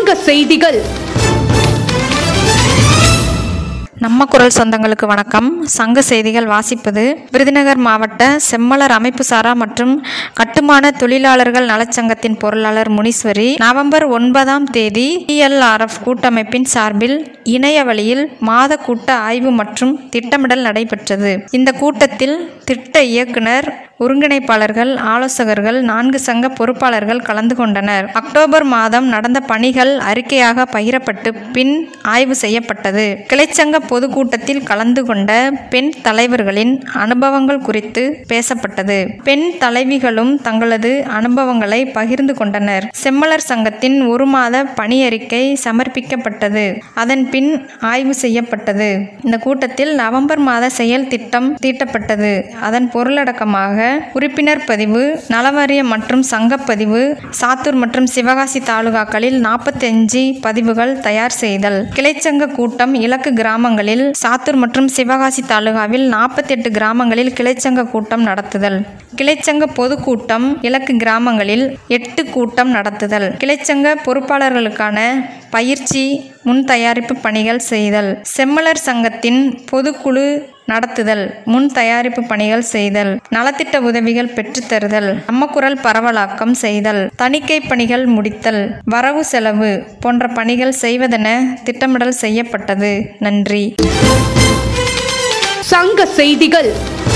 சங்க செய்திகள் நம்ம குரல் சொந்தங்களுக்கு வணக்கம் சங்க செய்திகள் வாசிப்பது விருதுநகர் மாவட்ட செம்மலர் அமைப்பு சாரா மற்றும் கட்டுமான தொழிலாளர்கள் நலச்சங்கத்தின் பொருளாளர் முனீஸ்வரி நவம்பர் ஒன்பதாம் தேதி டிஎல்ஆர்எஃப் கூட்டமைப்பின் சார்பில் இணைய வழியில் மாத கூட்ட ஆய்வு மற்றும் திட்டமிடல் நடைபெற்றது இந்த கூட்டத்தில் திட்ட இயக்குனர் ஒருங்கிணைப்பாளர்கள் ஆலோசகர்கள் நான்கு சங்க பொறுப்பாளர்கள் கலந்து கொண்டனர் அக்டோபர் மாதம் நடந்த பணிகள் அறிக்கையாக பகிரப்பட்டு பின் ஆய்வு செய்யப்பட்டது கிளைச்சங்க பொதுக்கூட்டத்தில் கலந்து கொண்ட பெண் தலைவர்களின் அனுபவங்கள் குறித்து பேசப்பட்டது பெண் தலைவிகளும் தங்களது அனுபவங்களை பகிர்ந்து கொண்டனர் செம்மலர் சங்கத்தின் ஒரு மாத பணியறிக்கை சமர்ப்பிக்கப்பட்டது அதன் பின் ஆய்வு செய்யப்பட்டது இந்த கூட்டத்தில் நவம்பர் மாத செயல் திட்டம் தீட்டப்பட்டது அதன் பொருளடக்கமாக உறுப்பினர் பதிவு நலவாரிய மற்றும் சங்கப்பதிவு சாத்தூர் மற்றும் சிவகாசி தாலுகாக்களில் நாற்பத்தஞ்சு பதிவுகள் தயார் செய்தல் கிளைச்சங்க கூட்டம் இலக்கு கிராமங்களில் சாத்தூர் மற்றும் சிவகாசி தாலுகாவில் நாற்பத்தெட்டு கிராமங்களில் கிளைச்சங்க கூட்டம் நடத்துதல் கிளைச்சங்க பொதுக்கூட்டம் இலக்கு கிராமங்களில் எட்டு கூட்டம் நடத்துதல் கிளைச்சங்க பொறுப்பாளர்களுக்கான பயிற்சி முன் தயாரிப்பு பணிகள் செய்தல் செம்மலர் சங்கத்தின் பொதுக்குழு நடத்துதல் முன் தயாரிப்பு பணிகள் செய்தல் நலத்திட்ட உதவிகள் பெற்றுத்தருதல் நம்ம குரல் பரவலாக்கம் செய்தல் தணிக்கை பணிகள் முடித்தல் வரவு செலவு போன்ற பணிகள் செய்வதென திட்டமிடல் செய்யப்பட்டது நன்றி சங்க செய்திகள்